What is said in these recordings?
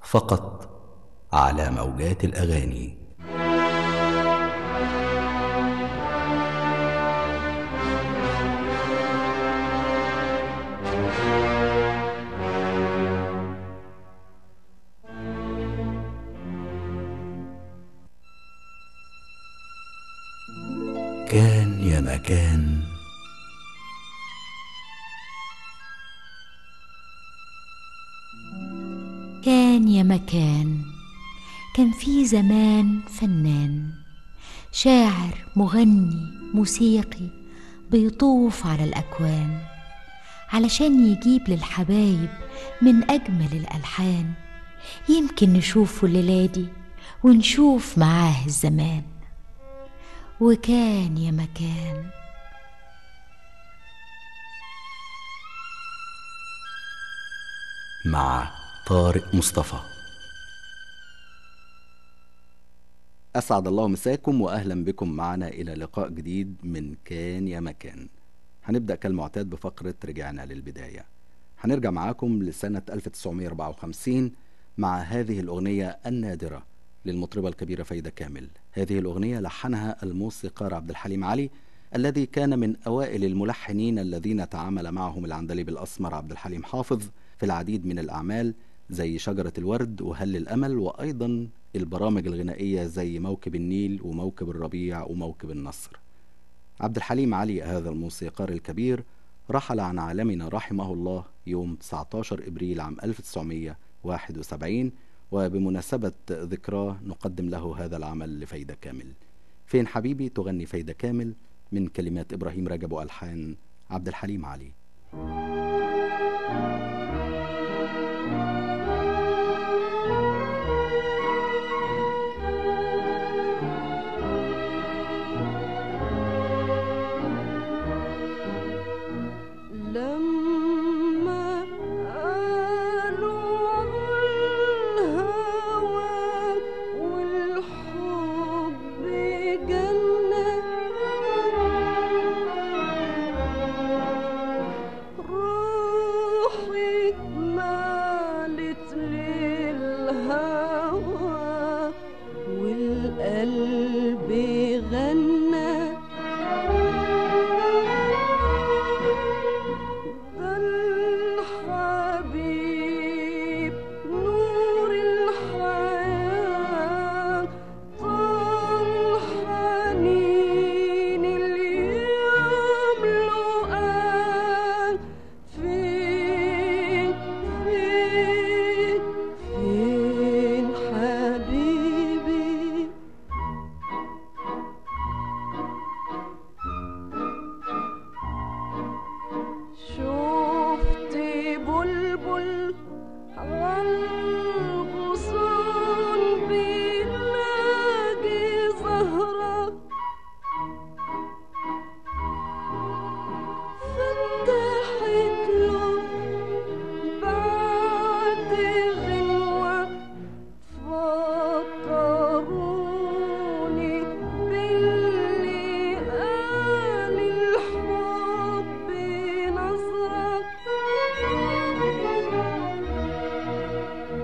فقط على موجات الاغاني كان يا مكان كان يا مكان كان في زمان فنان شاعر مغني موسيقي بيطوف على الأكوان علشان يجيب للحبايب من أجمل الألحان يمكن نشوفه الليلة دي ونشوف معاه الزمان وكان يا مكان مع طارق مصطفى أسعد الله مساكم وأهلا بكم معنا إلى لقاء جديد من كان يا مكان هنبدأ كالمعتاد بفقرة رجعنا للبداية هنرجع معاكم لسنة 1954 مع هذه الأغنية النادرة للمطربة الكبيرة فايدة كامل هذه الأغنية لحنها الموسيقار عبد الحليم علي الذي كان من أوائل الملحنين الذين تعامل معهم العندليب الأسمر عبد الحليم حافظ في العديد من الأعمال زي شجرة الورد وهل الأمل وأيضا البرامج الغنائية زي موكب النيل وموكب الربيع وموكب النصر عبد الحليم علي هذا الموسيقار الكبير رحل عن عالمنا رحمه الله يوم 19 إبريل عام 1971 وبمناسبة ذكراه نقدم له هذا العمل لفايدة كامل فين حبيبي تغني فايدة كامل من كلمات إبراهيم رجب وألحان عبد الحليم علي لما قالوا الهوى والحب جنة روحي مالت للهوى والقلب غنى ده الحبيب نور الحياة طال حنين اليوم لقاك فين فين فين حبيبي شفت بلبل عالغصون بيلاقي زهرة فتحت له بعد غنوة فكروني باللي قال الحب نظرة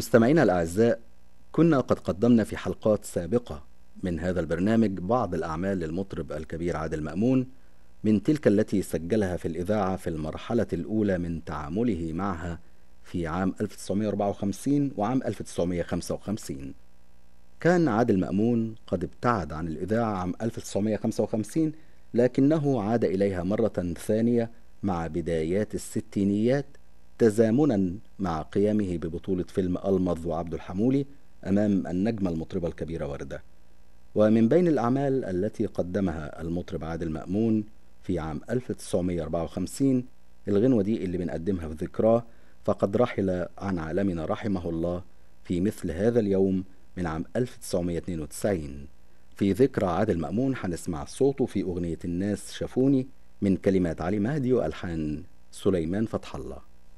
مستمعينا الأعزاء كنا قد قدمنا في حلقات سابقة من هذا البرنامج بعض الأعمال للمطرب الكبير عادل مأمون من تلك التي سجلها في الإذاعة في المرحلة الأولى من تعامله معها في عام 1954 وعام 1955 كان عادل مأمون قد ابتعد عن الإذاعة عام 1955 لكنه عاد إليها مرة ثانية مع بدايات الستينيات تزامنا مع قيامه ببطولة فيلم ألمظ وعبد الحمولي أمام النجمة المطربة الكبيرة وردة ومن بين الأعمال التي قدمها المطرب عادل مأمون في عام 1954 الغنوة دي اللي بنقدمها في ذكراه فقد رحل عن عالمنا رحمه الله في مثل هذا اليوم من عام 1992 في ذكرى عادل مأمون هنسمع صوته في أغنية الناس شافوني من كلمات علي مهدي وألحان سليمان فتح الله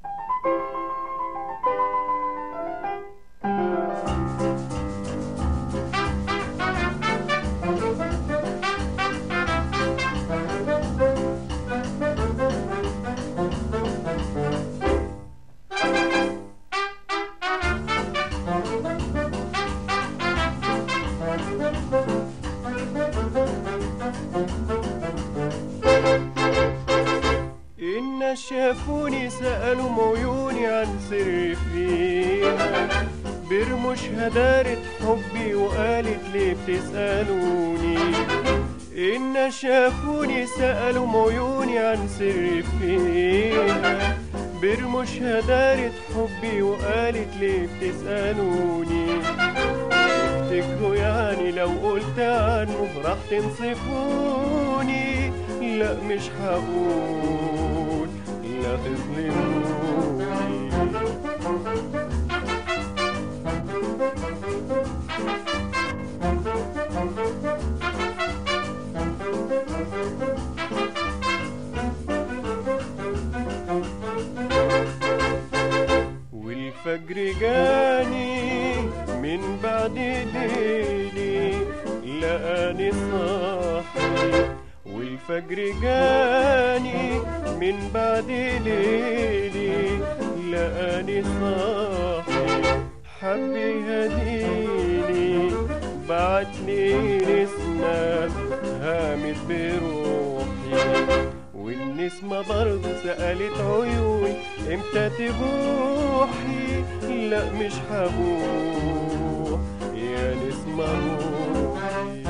الناس شافوني سألوا مويوني عن سر فيها برموا شهادارة حبي وقالت ليه بتسألوني الناس شافوني سألوا مويوني عن سر فيها برموا شهادارة حبي وقالت ليه بتسألوني تفتكروا يعني لو قلت عنه راح تنصفوني لا مش هقول لا تظلموني والفجر جاني من بعد ليلي لقاني صاحي والفجر جاني من بعد ليلي لقاني صاحي حب يهديني بعتلي نسمة هامت بروحي والنسمة برضه سألت عيوني امتى تبوحي لا مش هبوح يا نسمة روحي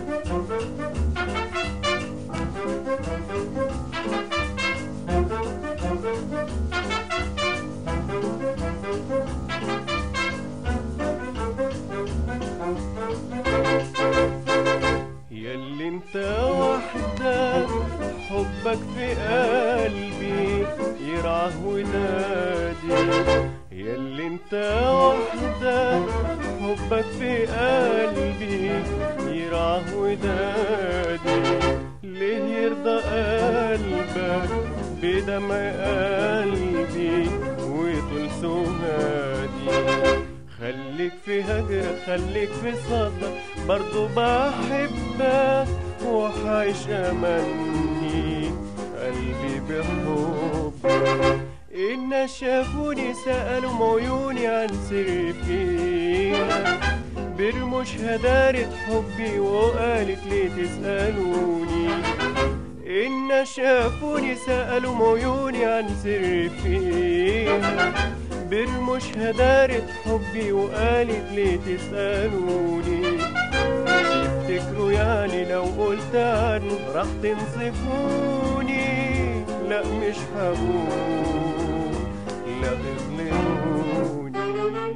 ياللي انت وحدك حبك في قلبي يرعاه ونادي ياللي انت وحدك حبك في قلبي يرعاه ونادي ليه يرضى قلبك بدمع قلبي وطول سهادي خليك في هجرك خليك في صدرك برضو بحبك وحعيش امني قلبي بحبك الناس شافوني سألوا عيوني عن سر فيها برموا شهادارة حبي وقالت ليه تسألوني الناس شافوني سألوا عيوني عن سر فيها برموا شهادارة حبي وقالت ليه تسألوني تفتكروا يعني لو قلت عنه راح تنصفوني لا مش هقول لا تظلموني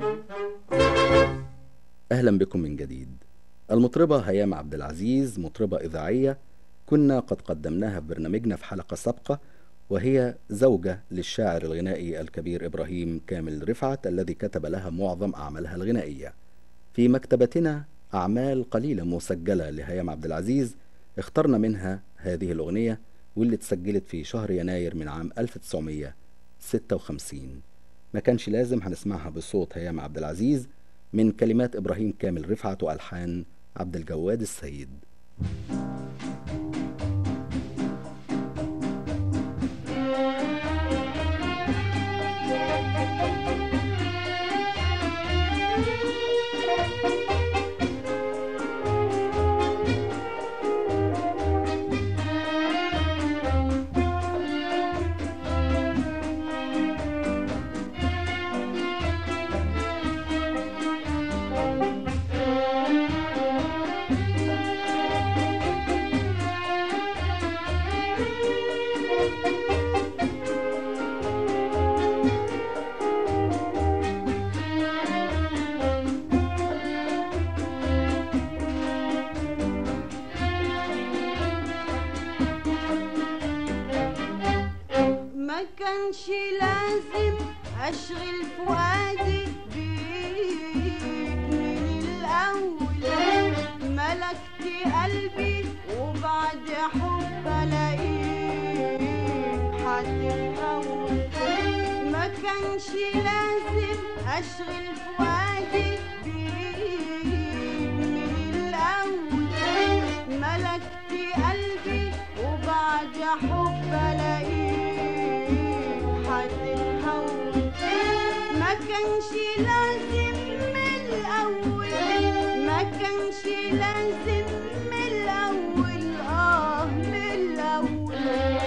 أهلا بكم من جديد المطربة هيام عبد العزيز مطربة إذاعية كنا قد قدمناها في برنامجنا في حلقة سابقة وهي زوجة للشاعر الغنائي الكبير إبراهيم كامل رفعت الذي كتب لها معظم أعمالها الغنائية في مكتبتنا أعمال قليلة مسجلة لهيام عبد العزيز اخترنا منها هذه الأغنية واللي اتسجلت في شهر يناير من عام 1956 ما كانش لازم هنسمعها بصوت هيام عبد العزيز من كلمات إبراهيم كامل رفعت وألحان عبد الجواد السيد كانش لازم اشغل فؤادي بيك من الاول ملكت قلبي وبعد حب الاقيك هتتحول ما كانش لازم اشغل فؤادي بيك من الاول ملكت قلبي وبعد حب الاقيك هتتحول ما كانش لازم من الاول ما كانش لازم من الاول اه من الاول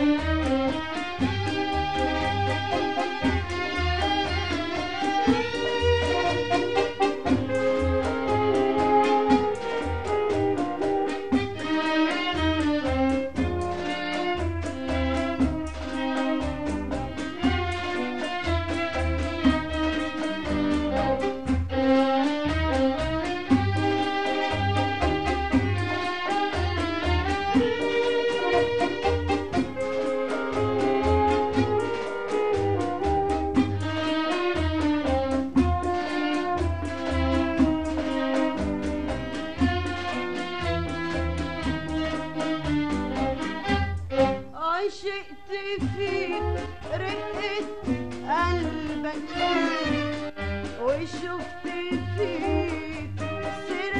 عشقت فيك رقة قلبك وشفت فيك سر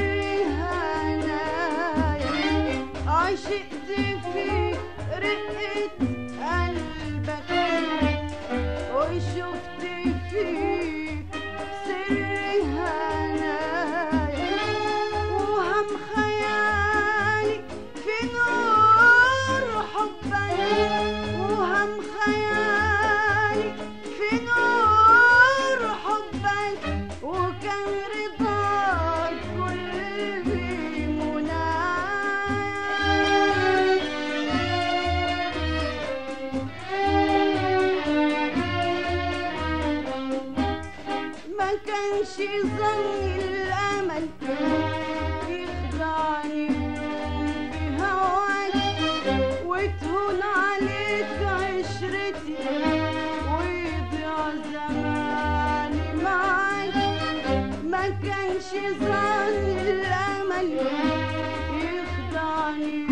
هنايا عشقت فيك رقة قلبك وشفت فيك سر هنايا وهم خيالي في نور حبك وهم خيالي في نور حبك وكان رضاك كل ما كانش ظني الامل يخدعني بهواك وتهون عليك عشرتي ويضيع زماني معاك ما كانش ظني الامل يخدعني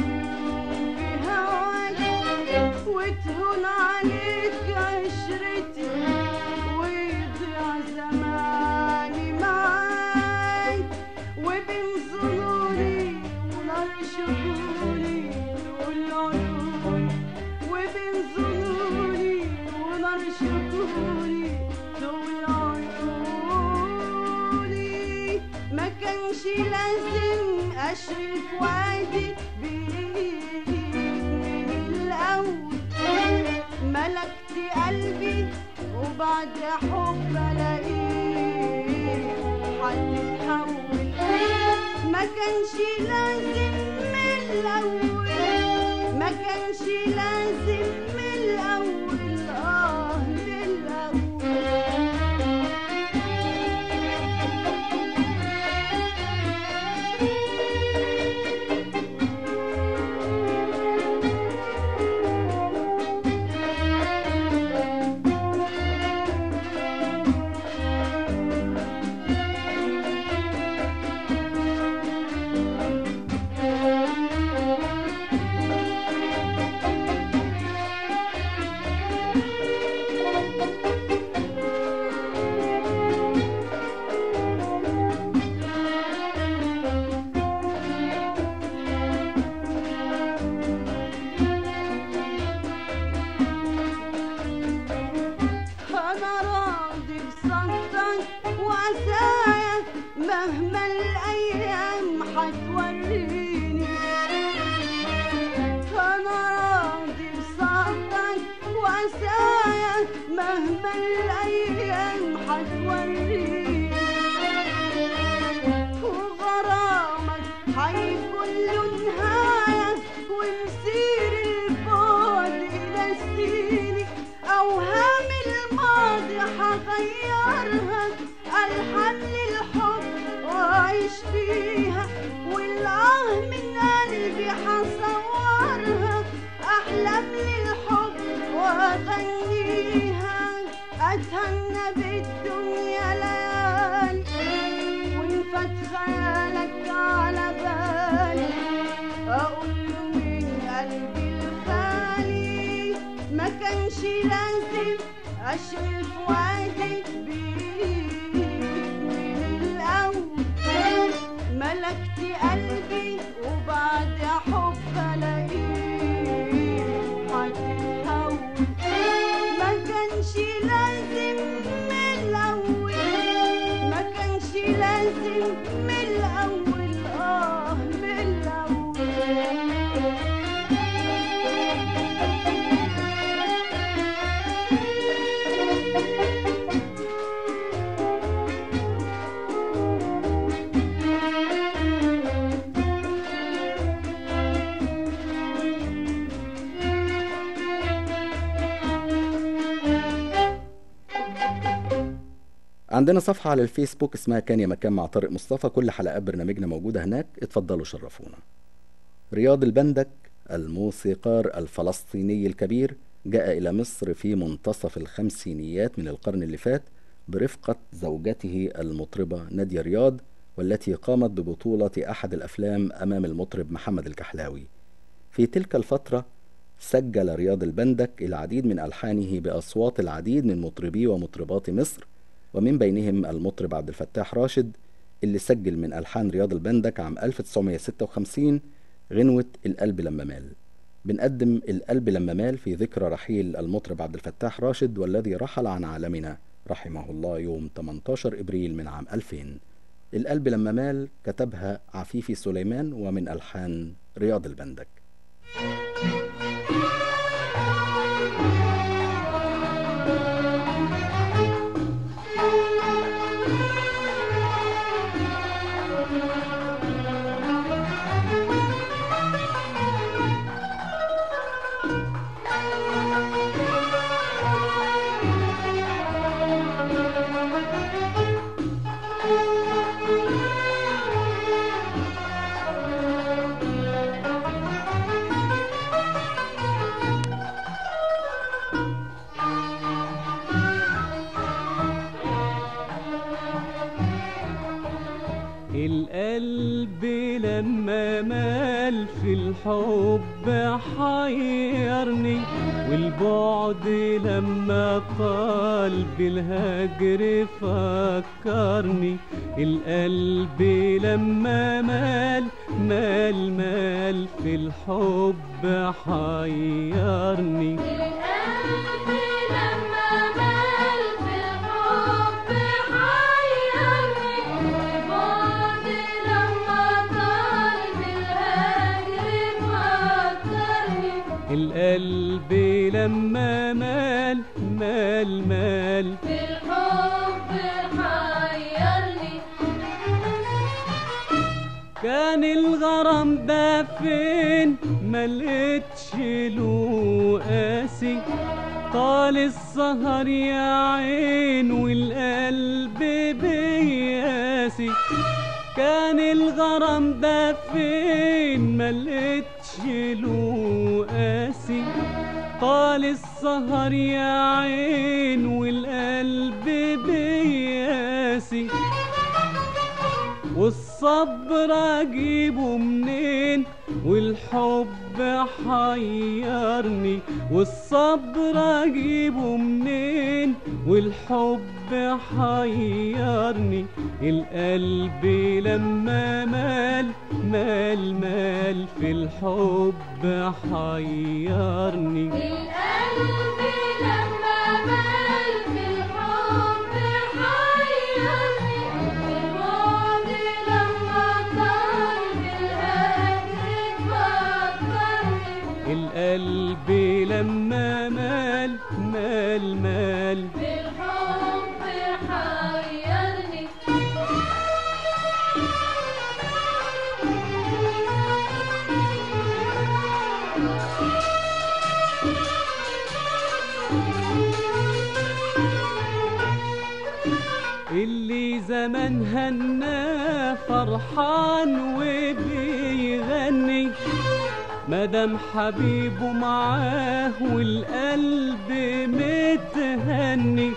بهواك وتهون عليك عشرتي ويضيع زماني معاك وبين ظنوني ونار شكوني والعيون وبين ظنوني ونار شكوني دول عيوني ما كانش لازم اشرف وعدي بيك من الاول ملكت قلبي وبعد حب الاقيك هتتحول ما كانش لازم من الاول ما كانش لازم من الاول اه من الاول انا راضي بصمتك وعسايا مهما الايام حتوريني انا راضي بصمتك وعسايا مهما الايام حتوريني وغرامك حيكون له نهاية ومسير البعد ينسيني أوهام الماضي حغيرها ألحن للحب وأعيش فيها والآه من قلبي حصورها أحلام للحب وأغنيها اشرف وادي بيك من الاول ملكت قلبي وبعد حب الاقيه هتتهون ما كانش لازم من الاول ما كانش لازم من الاول اه من الاول عندنا صفحة على الفيسبوك اسمها كان يا مكان مع طارق مصطفى كل حلقات برنامجنا موجودة هناك اتفضلوا شرفونا رياض البندك الموسيقار الفلسطيني الكبير جاء إلى مصر في منتصف الخمسينيات من القرن اللي فات برفقة زوجته المطربة نادية رياض والتي قامت ببطولة أحد الأفلام أمام المطرب محمد الكحلاوي في تلك الفترة سجل رياض البندك العديد من ألحانه بأصوات العديد من مطربي ومطربات مصر ومن بينهم المطرب عبد الفتاح راشد اللي سجل من ألحان رياض البندك عام 1956 غنوة القلب لما مال بنقدم القلب لما مال في ذكرى رحيل المطرب عبد الفتاح راشد والذي رحل عن عالمنا رحمه الله يوم 18 إبريل من عام 2000 القلب لما مال كتبها عفيفي سليمان ومن ألحان رياض البندك القلب لما مال في الحب حيرني والبعد لما طال بالهجر فكرني القلب لما مال مال مال في الحب حيرني القلب لما مال في الحب حيرني والبعد لما طال بالهجر فكرني القلب لما مال مال مال في الحب حيرني كان الغرام ده فين ملقتش له قاسي طال السهر يا عين والقلب بياسي كان الغرام ده فين ملقتش له قاسي طال السهر يا عين والقلب بياسي والصبر اجيبه منين والحب حيرني والصبر اجيبه منين والحب حيرني القلب لما مال مال مال في الحب حيرني القلب لما مال في الحب حيرني والبعد لما طال بالهجر فكرني القلب لما مال مال مال في الحب حيرني اللي زمان هنا فرحان وبيغني مدام حبيبه معاه والقلب متهني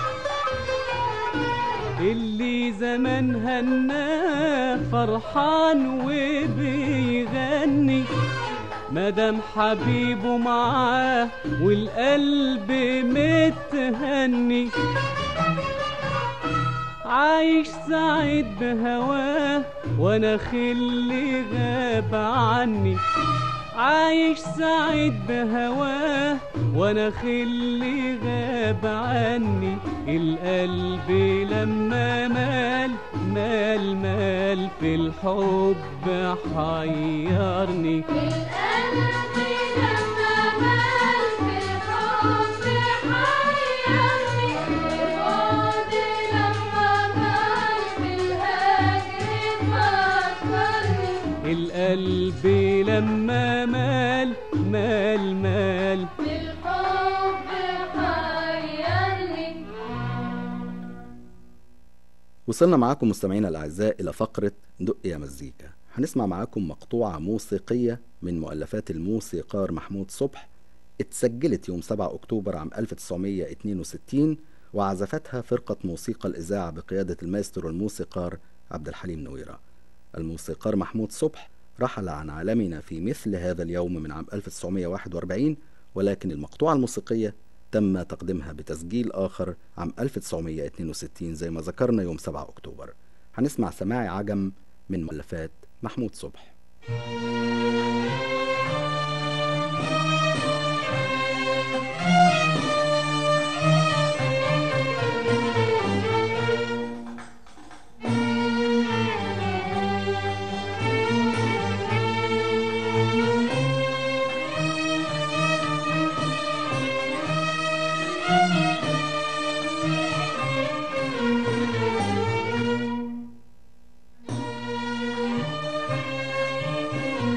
اللي زمان هنا فرحان وبيغني مدام حبيبه معاه والقلب متهني عايش سعيد بهواه وانا خلي غاب عني عايش سعيد بهواه وانا خلي غاب عني القلب لما مال مال مال في الحب حيرني القلب لما مال في الحب حيرني البعد لما مال في الهجر فكرني القلب لما مال مال مال في الحب حيرني وصلنا معاكم مستمعينا الأعزاء إلى فقرة دق يا مزيكا هنسمع معاكم مقطوعة موسيقية من مؤلفات الموسيقار محمود صبح اتسجلت يوم 7 أكتوبر عام 1962 وعزفتها فرقة موسيقى الإذاعة بقيادة المايسترو الموسيقار عبد الحليم نويرة الموسيقار محمود صبح رحل عن عالمنا في مثل هذا اليوم من عام 1941 ولكن المقطوعة الموسيقية تم تقديمها بتسجيل آخر عام 1962 زي ما ذكرنا يوم 7 أكتوبر هنسمع سماعي عجم من مؤلفات محمود صبح القلب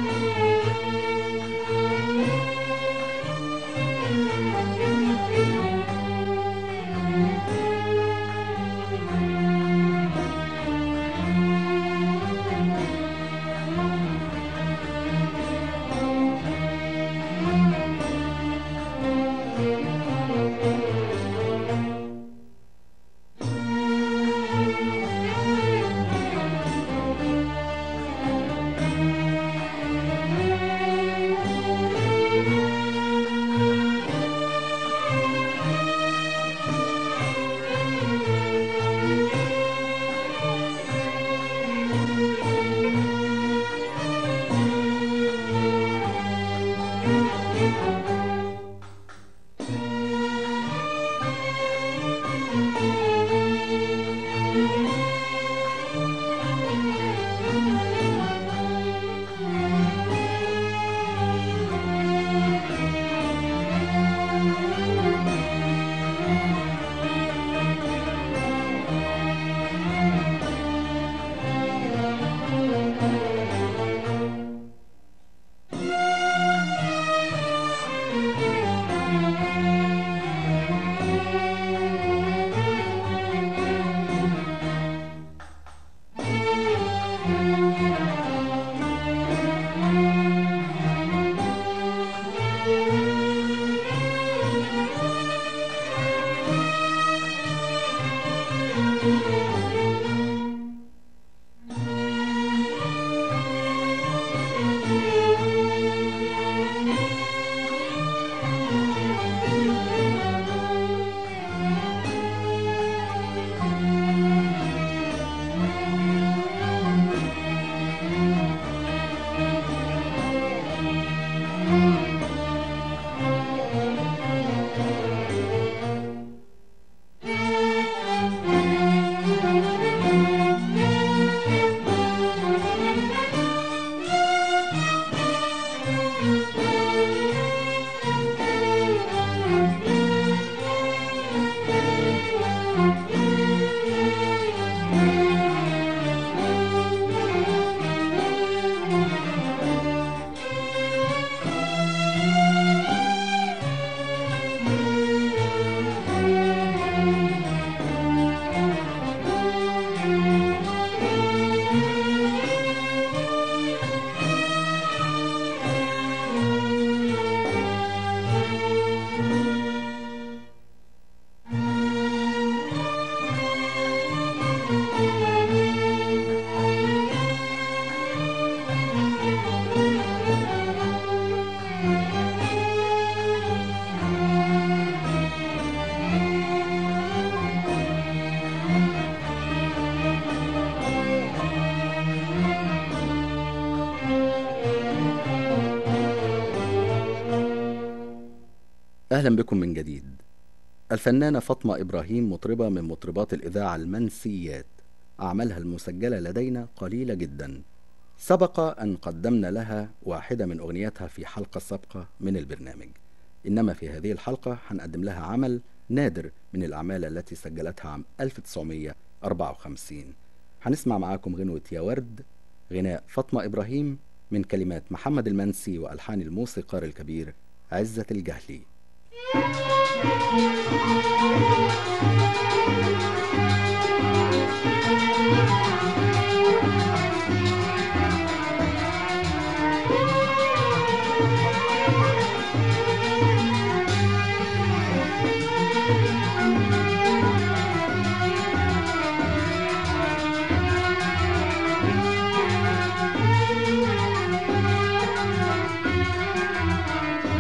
أهلا بكم من جديد الفنانة فاطمة إبراهيم مطربة من مطربات الإذاعة المنسيات أعمالها المسجلة لدينا قليلة جدا سبق أن قدمنا لها واحدة من أغنياتها في حلقة سابقة من البرنامج إنما في هذه الحلقة هنقدم لها عمل نادر من الأعمال التي سجلتها عام 1954 هنسمع معاكم غنوة يا ورد غناء فاطمة إبراهيم من كلمات محمد المنسي وألحان الموسيقار الكبير عزة الجهلي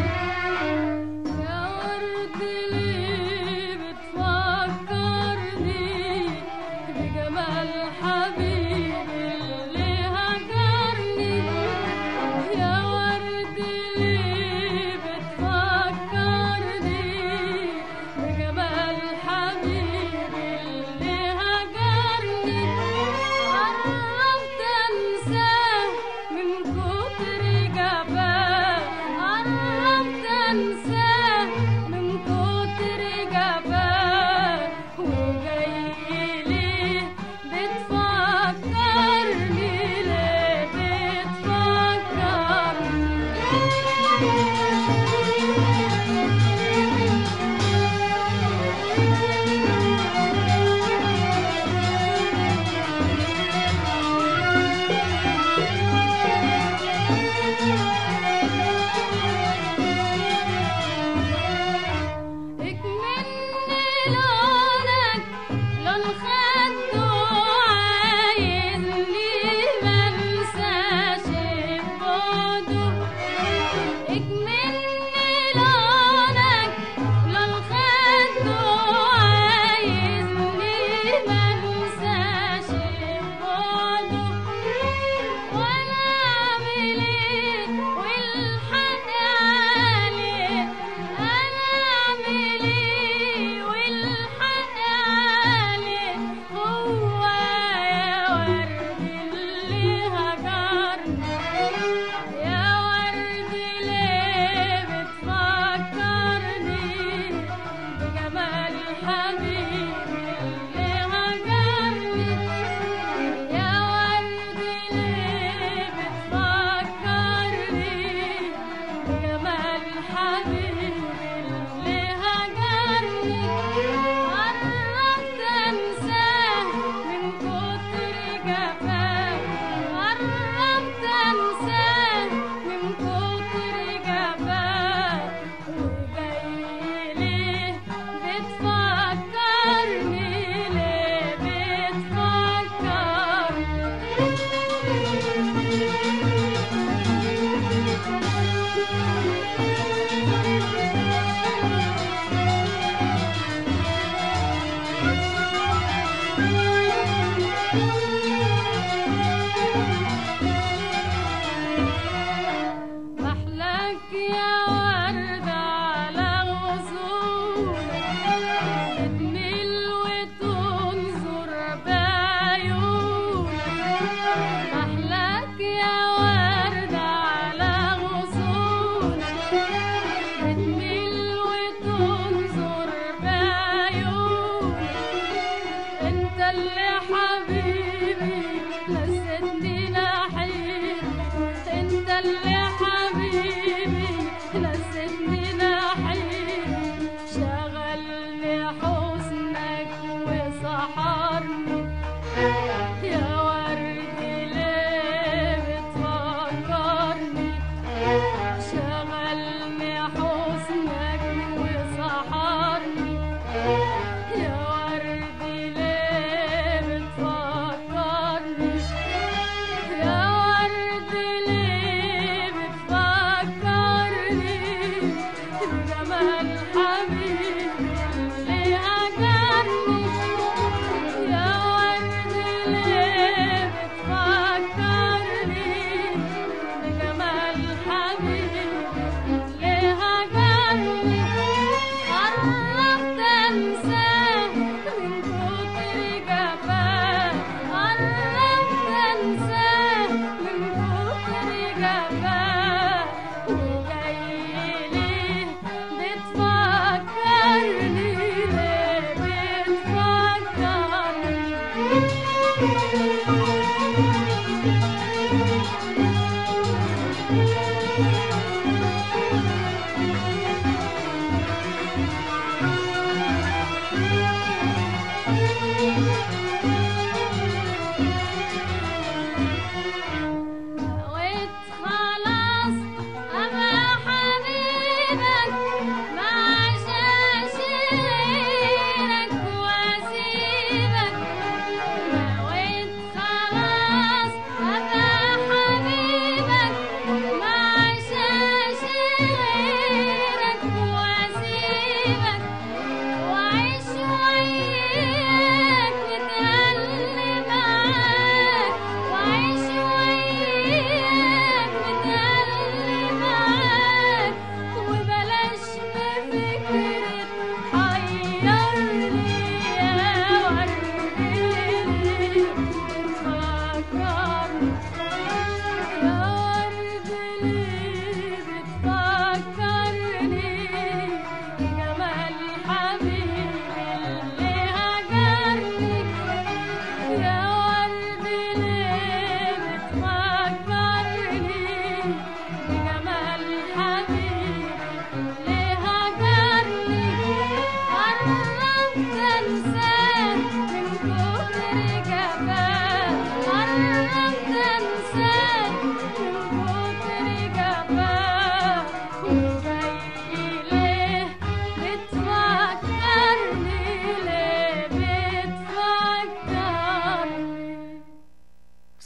يا ورد ليه بتفكرني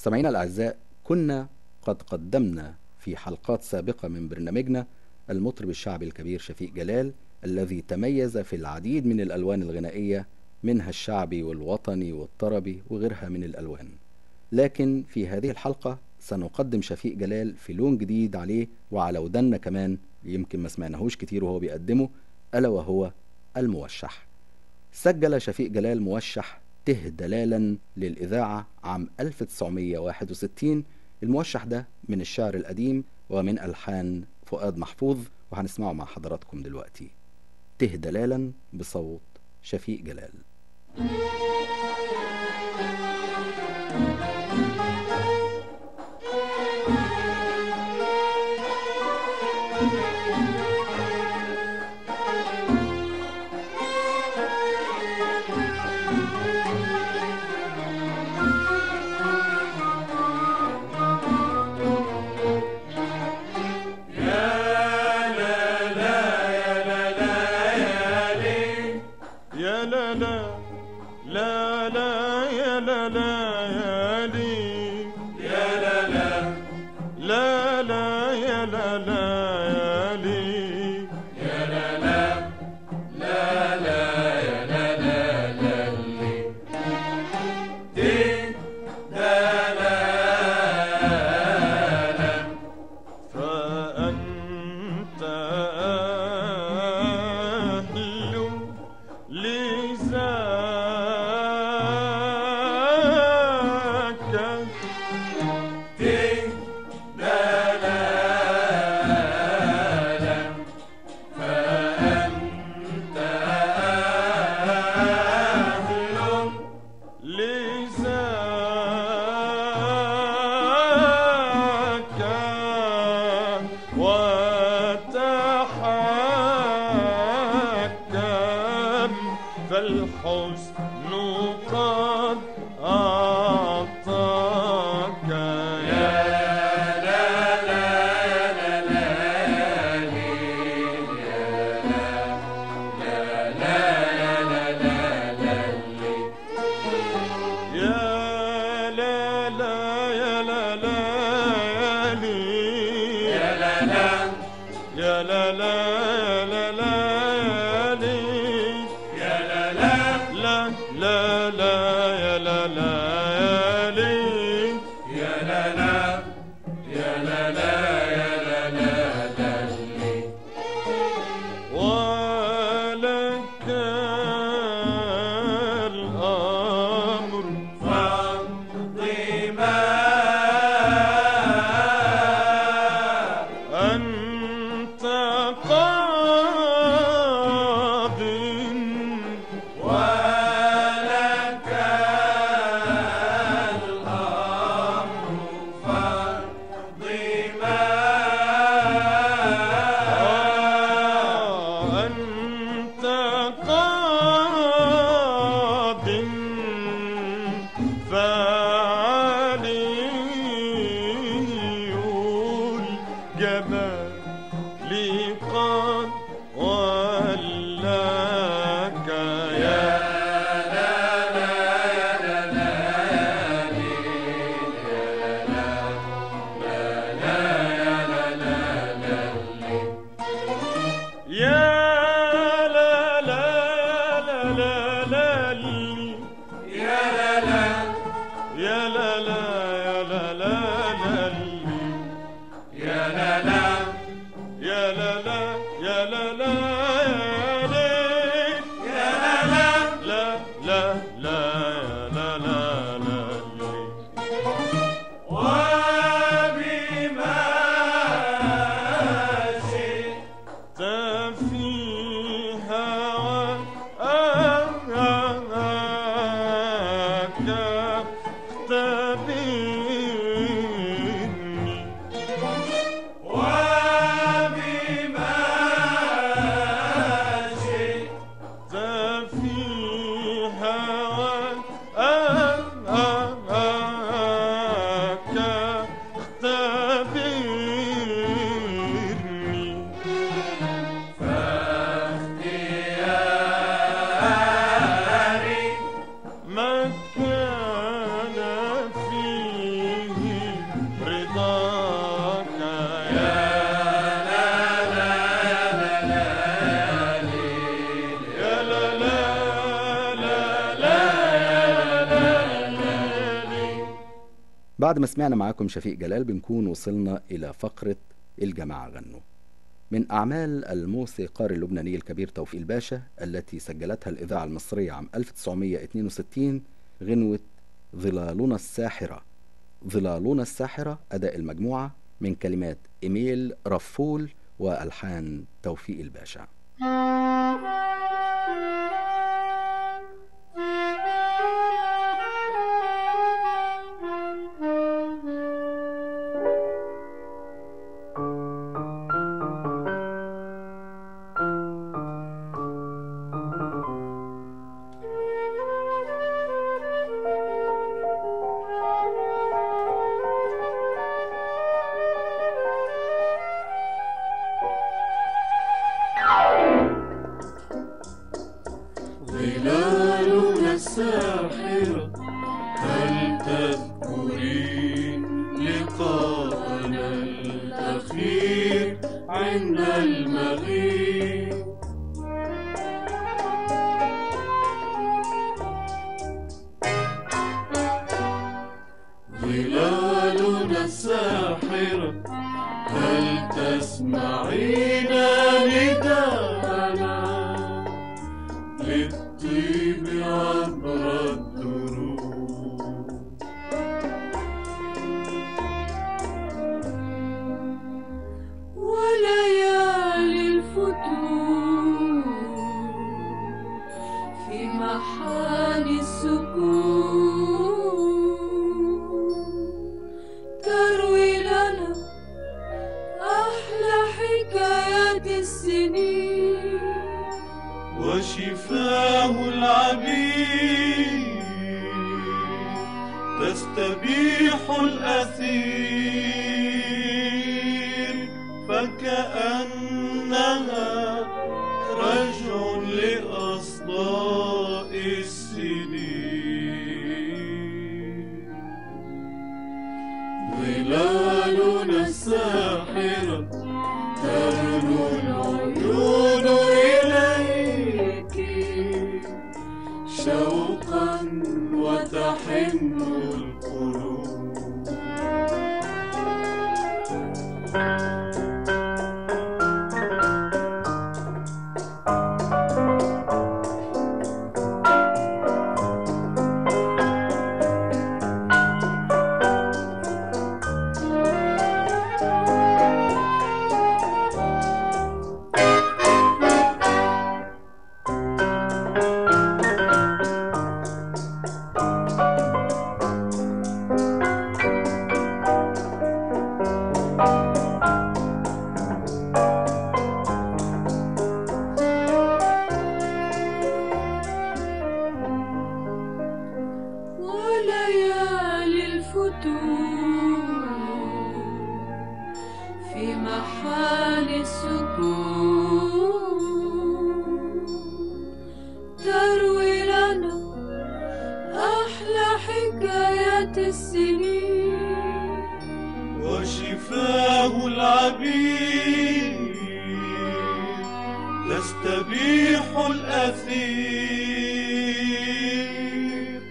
مستمعينا الأعزاء كنا قد قدمنا في حلقات سابقة من برنامجنا المطرب الشعبي الكبير شفيق جلال الذي تميز في العديد من الألوان الغنائية منها الشعبي والوطني والطربي وغيرها من الألوان لكن في هذه الحلقة سنقدم شفيق جلال في لون جديد عليه وعلى ودنا كمان يمكن ما سمعناهوش كتير وهو بيقدمه ألا وهو الموشح سجل شفيق جلال موشح ته دلالا للإذاعة عام 1961 الموشح ده من الشعر القديم ومن ألحان فؤاد محفوظ وهنسمعه مع حضراتكم دلوقتي ته دلالا بصوت شفيق جلال يا لا لا لا لا يا لا لا يا لي يا لا لا لا لا يا لا لا يا لي يا لا لا لا لا يا لا لا لا لي دي لا لا لا فأنت أهل لذاك دي لا لا لا فأنت أهل لذاك وتحكم فالحسن قد أعطاك يا لا لا لا لا يا لا لا يا لا لا يا لي يا لا لا يا لا لا يا لا لا يا لي يا لا لا لا لا لا يا لا لا يا لي يا لا لا يا لا لا يا لا لا لا لي ولك الأمر فاقضي ما أنت قاض ولك الأمر فاقضي ما أنت قاض فعلي الجمال قد ولاك يا لا لا يا لا لا يا لا لا لا لا لا لي يا لا لا يا لا لا يا لا لا لا لي يا لا لا وبعد ما سمعنا معاكم شفيق جلال بنكون وصلنا إلى فقرة الجماعة غنوا من أعمال الموسيقار اللبناني الكبير توفيق الباشا التي سجلتها الإذاعة المصرية عام 1962 غنوة ظلالنا الساحرة ظلالنا الساحرة أداء المجموعة من كلمات إيميل رفول وألحان توفيق الباشا ظلالنا الساحرة هل تذكرين لقاءنا الأخير عند المغيب ظلالنا الساحرة هل تسمعين نداءنا للطيب عبر الدروب وليالي الفتور في محاني السكون تروي لنا أحلى حكايات السنين وشفاه العبيد تستبيح الأثير فكأنها رجع لأصداء السنين ظلالنا الساحرة ترنو العيون إليك شوقا وتحن القلوب وليالي الفتور في محال السكون تروي لنا أحلى حكايات السنين وشفاه العبيد تستبيح الأثير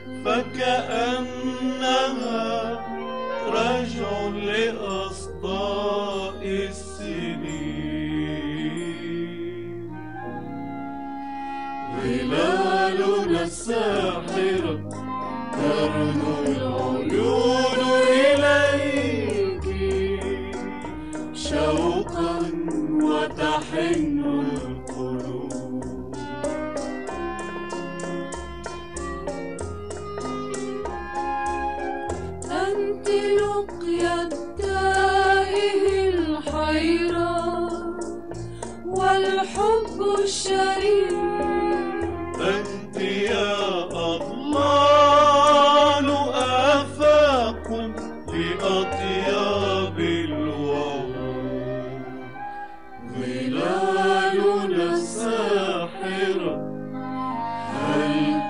فكأنها رجع لأصداء السنين ظلالنا الساحرة ترنو العيون إليك شوقا وتحن القلوب أنت لقيا التائه الحيران والحب الشريف أنت يا أضلال آفاق لأطياب الوعود ظلالنا الساحرة هل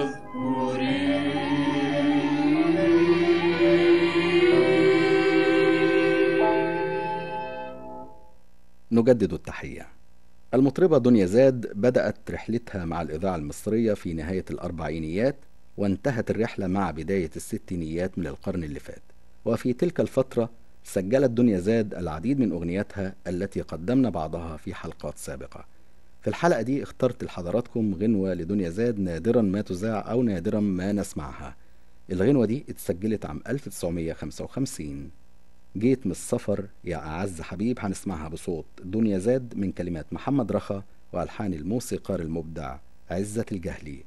تذكرين نجدد التحية المطربة دنيا زاد بدأت رحلتها مع الإذاعة المصرية في نهاية الأربعينيات وانتهت الرحلة مع بداية الستينيات من القرن اللي فات وفي تلك الفترة سجلت دنيا زاد العديد من أغنياتها التي قدمنا بعضها في حلقات سابقة في الحلقة دي اخترت لحضراتكم غنوة لدنيا زاد نادرا ما تذاع أو نادرا ما نسمعها الغنوة دي اتسجلت عام 1955 جيت من السفر يا أعز حبيب هنسمعها بصوت دنيا زاد من كلمات محمد رخا وألحان الموسيقار المبدع عزة الجهلي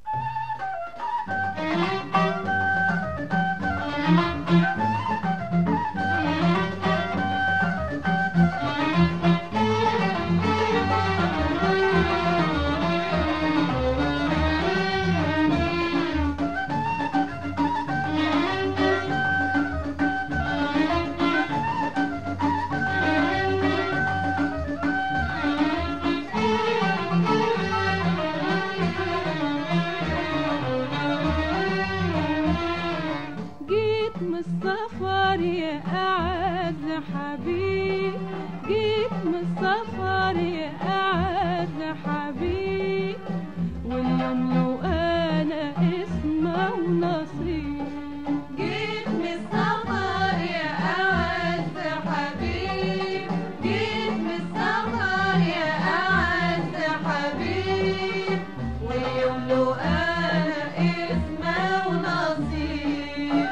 جيت من السفر يا أعز حبيب جيت من السفر يا أعز حبيب واليوم لو أنا اسمه ونصيب جيت من السفر يا أعز حبيب جيت من السفر يا أعز حبيب واليوم لو أنا اسمه ونصيب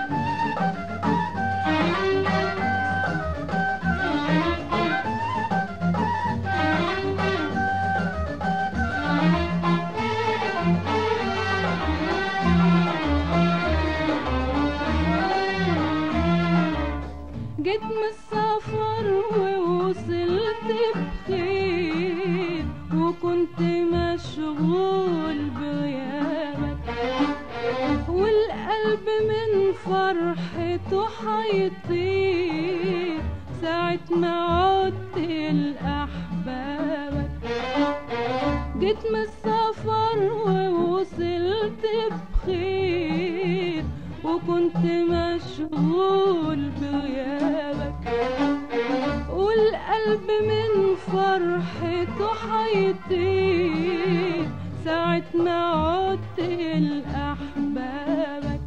جيت من السفر ووصلت بخير وكنت مشغول بغيابك والقلب من فرحته حيطير ساعة ما عدت لأحبابك جيت من السفر ووصلت بخير وكنت مشغول بغيابك والقلب من فرحته حيطير ساعة ما عدت لأحبابك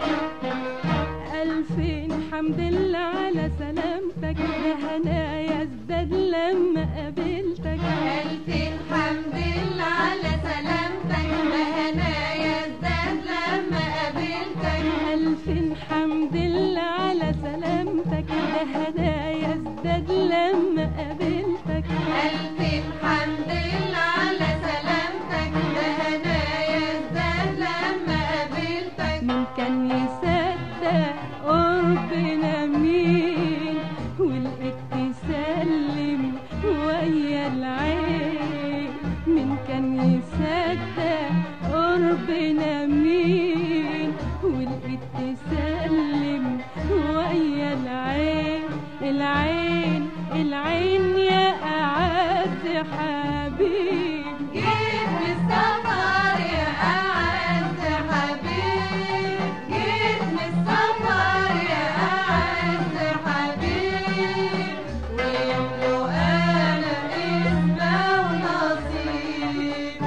ألفين حمد لله على سلامتك ده هنايا ازداد لما قابلتك ألفين حمد لله على سلامتك ده هنايا ازداد لما قابلتك ألفين حمد لله على سلامتك ده هنايا ازداد لما قابلتك ألفين حمد لله على سلامتك ده هنايا ازداد لما قابلتك مين كان يصدق قربنا مين ولقيت تسلم ويا العين مين كان يصدق قربنا مين ولقيت تسلم ويا العين العين العين يا أعز حبيب جيت من السفر يا أعز حبيب جيت من السفر يا أعز حبيب ويوم لو أنا اسمه ونصيب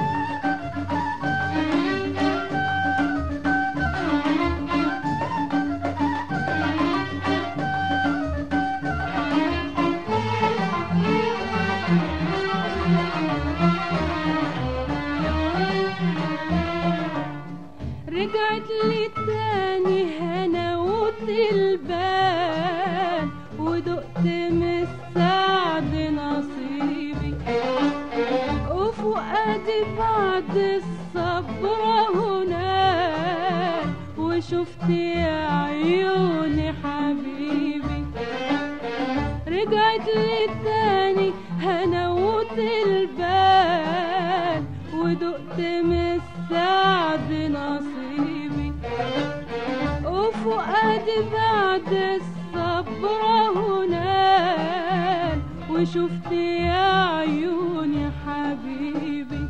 رجعت لي تاني هناوت البال ودقت من السعد نصيبي وفؤادي بعد الصبر هناك وشفت يا عيوني حبيبي رجعت لي تاني هنوت البال ودقت من السعد نصيبي وفؤادي بعد الصبر هناك وشفت يا عيوني حبيبي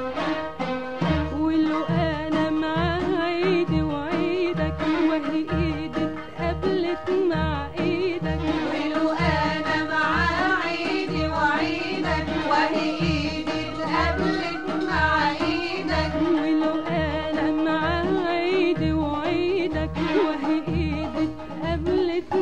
ولو انا مع ايدي وعيدك وهي ايدي اتقابلت مع ايدك ولو انا مع ايدي وعيدك وهي ايدي اتقابلت مع ايدك ولو انا مع ايدي وعيدك وهي ايدي اتقابلت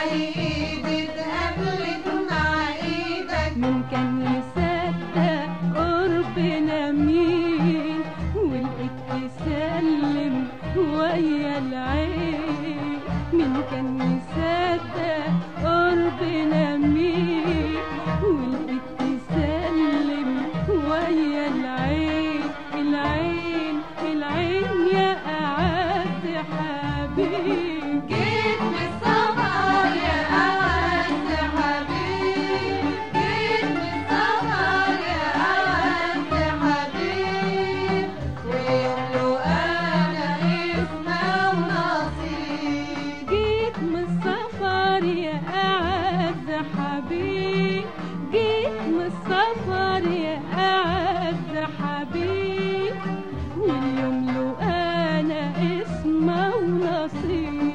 ايد اتقابلت مع ايدك من كان يصدق قربنا مين ولقيت تسلم ويا العين من كان يصدق قربنا مين ولقيت تسلم ويا العين العين العين يا أعز حبيب جيت من السفر يا أعز حبيب جيت من السفر يا أعز حبيب ويقولوا أنا اسمه ونصيب جيت من السفر يا أعز حبيب جيت من السفر يا أعز حبيب واليوم له أنا اسمه ونصيب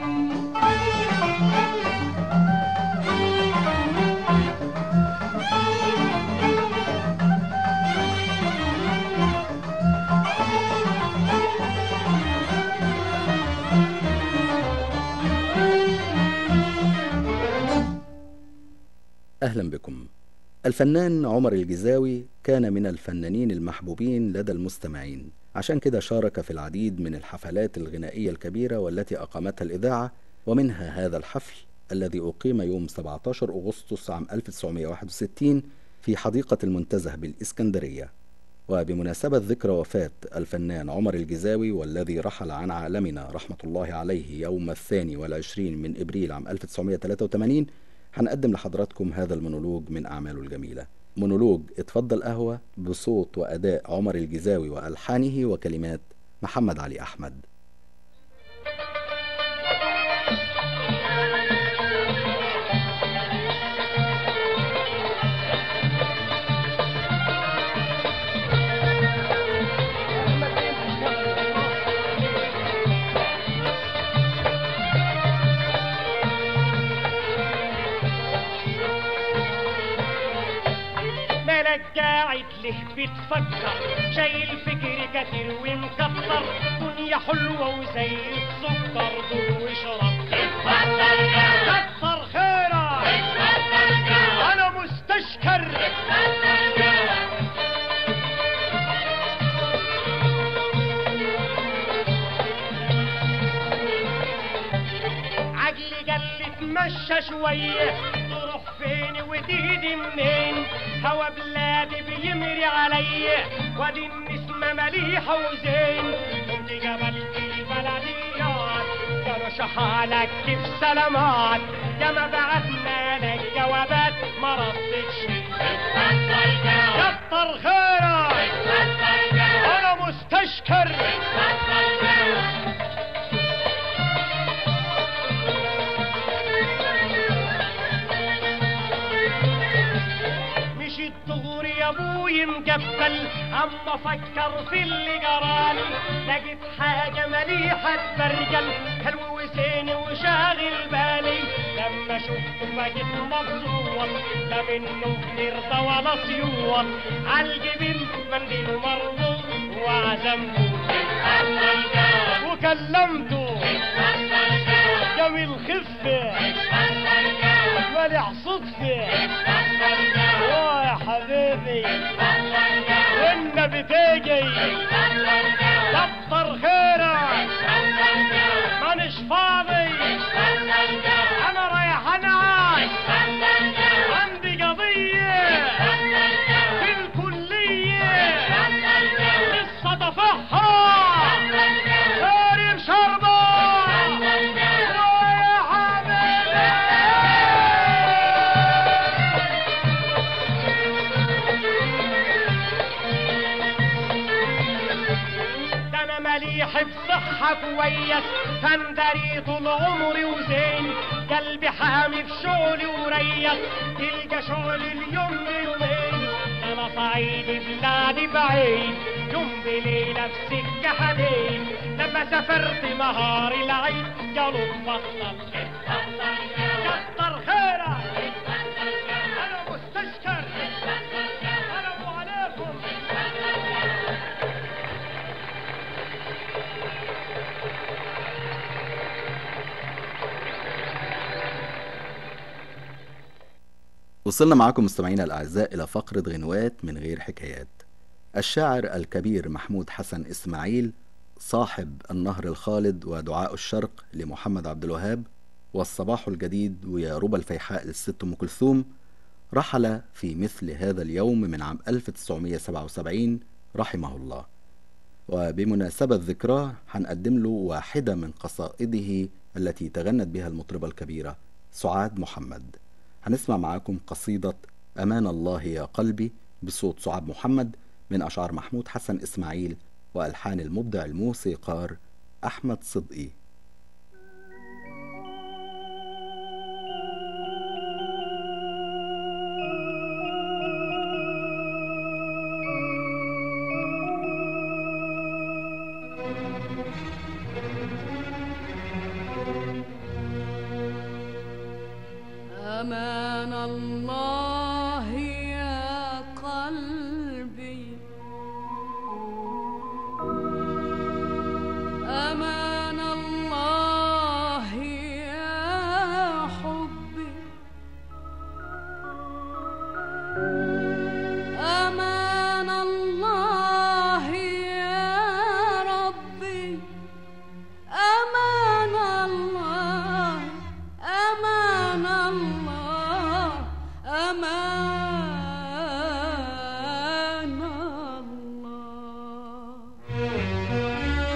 أهلا بكم الفنان عمر الجزاوي كان من الفنانين المحبوبين لدى المستمعين عشان كده شارك في العديد من الحفلات الغنائية الكبيرة والتي أقامتها الإذاعة ومنها هذا الحفل الذي أقيم يوم 17 أغسطس عام 1961 في حديقة المنتزه بالإسكندرية وبمناسبة ذكرى وفاة الفنان عمر الجزاوي والذي رحل عن عالمنا رحمة الله عليه يوم الثاني والعشرين من إبريل عام 1983 هنقدم لحضراتكم هذا المونولوج من أعماله الجميلة مونولوج اتفضل قهوة بصوت وأداء عمر الجزاوي وألحانه وكلمات محمد علي أحمد مالك قاعد ليه بتفكر شايل فكر كتير ومكتر دنيا حلوة وزي السكر دوب واشرب اتفضل كتر خيرك اتفضل انا مستشكر اتفضل عقلي قال لي اتمشى شوية تروح فين وتيجي منين هوا بلادي بيمري عليا وادي النسمة مليحة وزين كنت قبلت البلديات كانوا شحالك كيف سلامات يا ما بعتنا لك جوابات ما ردتش كتر خيرك انا مستشكر مشيت دغري يا ابوي مقفل اما افكر في اللي جرالي لقيت حاجه مليحه تبرجل حلو وزين وشاغل بالي لما شفته بقيت مبسوط لا منه بنرضى ولا سيوط عالجبين منديل مربوط وعزمته وكلمته جميل خفه ملح صدفه اه يا حبيبي والنبي تيجي كتر خيرك مانيش فاضي انا رايح انعاش عندي قضية في الكلية لسه دافعها شارب شربة يا حبيبي ده انا مليح بصحة كويس فندري طول عمري وزين قلبي حامي في شغلي وريس تلقى شغلي اليوم يومين ده انا صعيدي بلادي بعيد يوم بليلة في سكة حديد لما سافرت نهار العيد قالوا اتفضل اتفضل كتر خيرك انا مستشكر السلام عليكم وصلنا معاكم مستمعينا الأعزاء إلى فقرة غنوات من غير حكايات الشاعر الكبير محمود حسن إسماعيل صاحب النهر الخالد ودعاء الشرق لمحمد عبد الوهاب والصباح الجديد ويا ربى الفيحاء للست أم كلثوم رحل في مثل هذا اليوم من عام 1977 رحمه الله وبمناسبة ذكراه هنقدم له واحدة من قصائده التي تغنت بها المطربة الكبيرة سعاد محمد هنسمع معاكم قصيدة أمان الله يا قلبي بصوت سعاد محمد من أشعار محمود حسن إسماعيل وألحان المبدع الموسيقار أحمد صدقي أمان الله يا قلبي أمان الله يا حبي أمان الله يا ربي أمان الله أمان الله أمان الله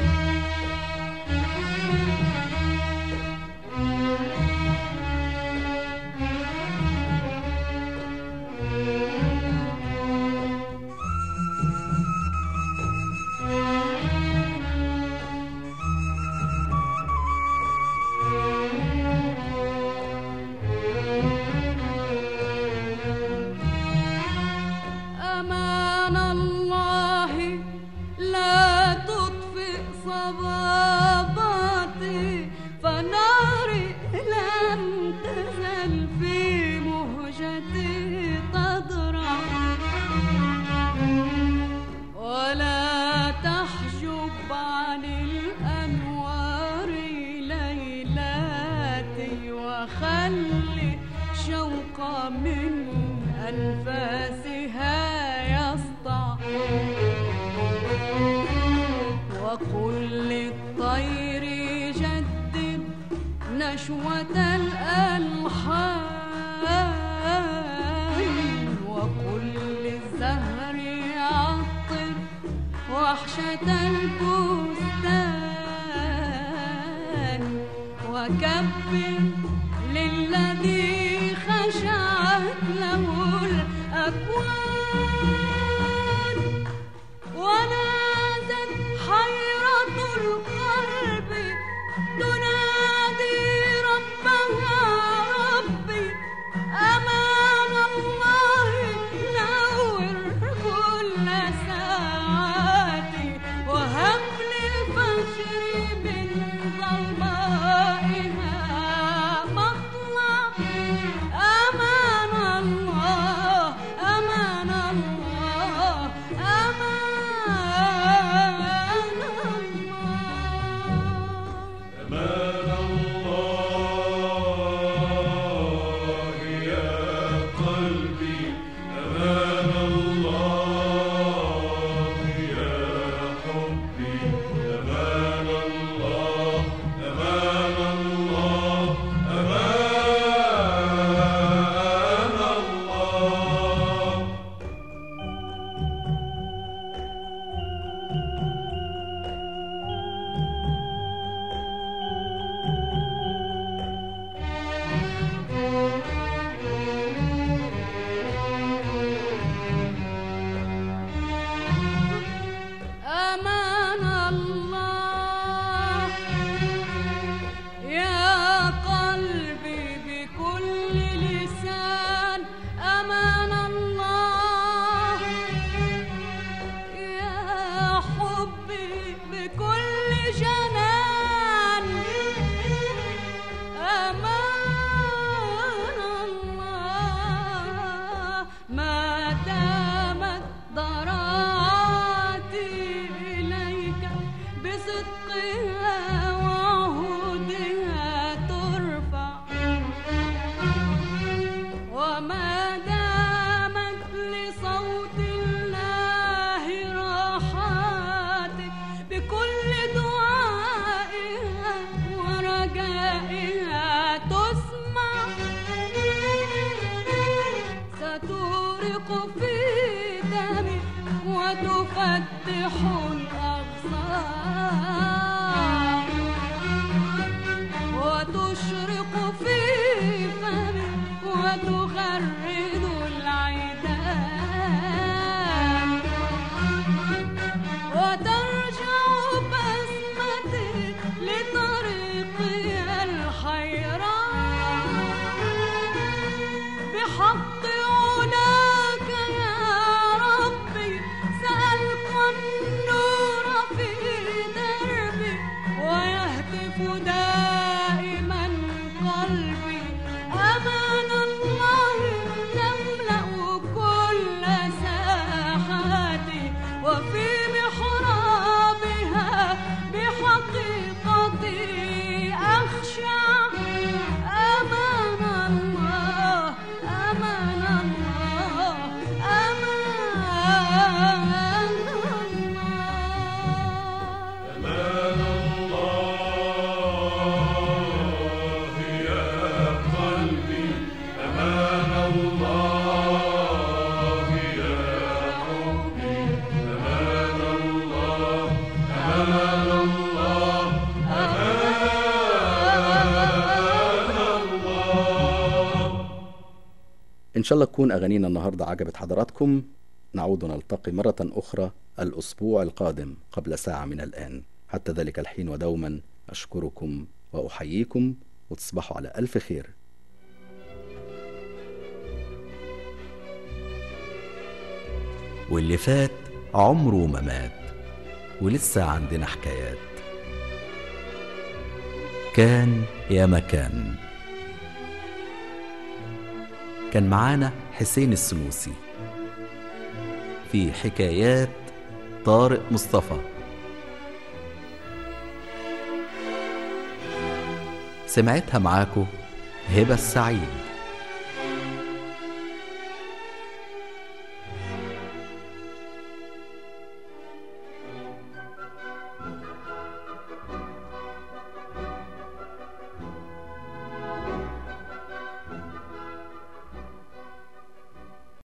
أمان الله لا تطفئ صباباتي فناري لن تزل في مهجتي تضرع ولا تحجب عن الأنوار ليلاتي وخلي شوق من أنفاسها يسطع وقل للطير جدد نشوة الألحان وقل للزهر عطر وحشة البستان وكبر للذي خشعت له الأكوان ونادت حيرة القلب تنادي ربها ربي أمان الله نور كل ساعاتي وهب للفجر من ظلمائها مطلع الأغصان وتشرق في فمي وتغرد العيدان وترجع بسمتي لطريقي الحيران بحق علاك يا ربي سألقى النور في دربي ويهتف دائما قلبي أمان الله تملأ كل ساحاتي وفي محرابها بحقيقتي أخشع أمان الله أمان الله أمان الله إن شاء الله تكون أغانينا النهاردة عجبت حضراتكم نعود نلتقي مرة أخرى الأسبوع القادم قبل ساعة من الآن حتى ذلك الحين ودوما أشكركم وأحييكم وتصبحوا على ألف خير واللي فات عمره ما مات ولسه عندنا حكايات كان يا مكان كان معانا حسين السنوسي في حكايات طارق مصطفى سمعتها معاكو هبة السعيد